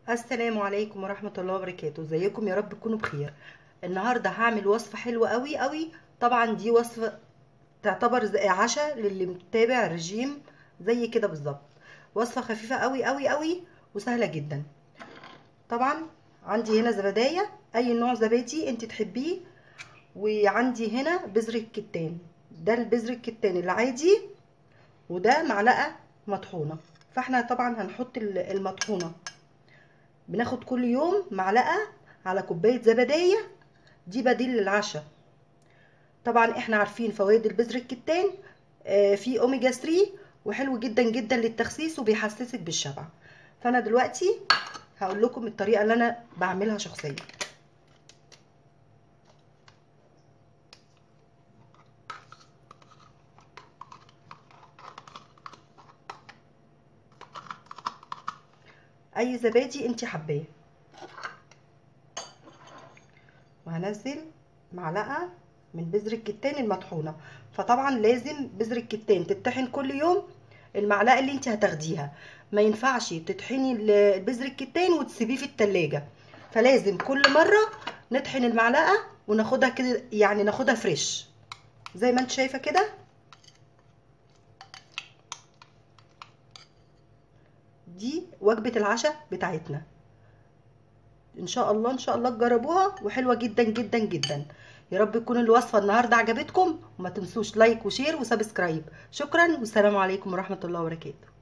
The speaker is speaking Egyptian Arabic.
السلام عليكم ورحمة الله وبركاته ازيكم يا رب تكونوا بخير النهاردة هعمل وصفة حلوة قوي قوي طبعا دي وصفة تعتبر زي عشاء للي متابع رجيم زي كده بالظبط وصفة خفيفة قوي قوي قوي وسهلة جدا طبعا عندي هنا زبداية اي نوع زبادي انت تحبيه وعندي هنا بذر الكتان ده البذر الكتان العادي وده معلقة مطحونة فاحنا طبعا هنحط المطحونة بناخد كل يوم معلقة على كوباية زبدية دي بديل للعشاء طبعا احنا عارفين فوائد البذر الكتان آه فيه اوميجا 3 وحلو جدا جدا للتخسيس وبيحسسك بالشبع فانا دلوقتي هقول لكم الطريقة اللي انا بعملها شخصيا اي زبادي انت حباه وهنزل معلقه من بذر الكتان المطحونه فطبعا لازم بذر الكتان تطحن كل يوم المعلقه اللي انت هتاخديها ما ينفعش تطحني بذر الكتان وتسيبيه في التلاجة فلازم كل مره نطحن المعلقه وناخدها كده يعني ناخدها فريش زي ما انت شايفه كده دي وجبة العشاء بتاعتنا ان شاء الله ان شاء الله تجربوها وحلوة جدا جدا جدا يا رب تكون الوصفة النهاردة عجبتكم وما تنسوش لايك وشير وسبسكرايب شكرا والسلام عليكم ورحمة الله وبركاته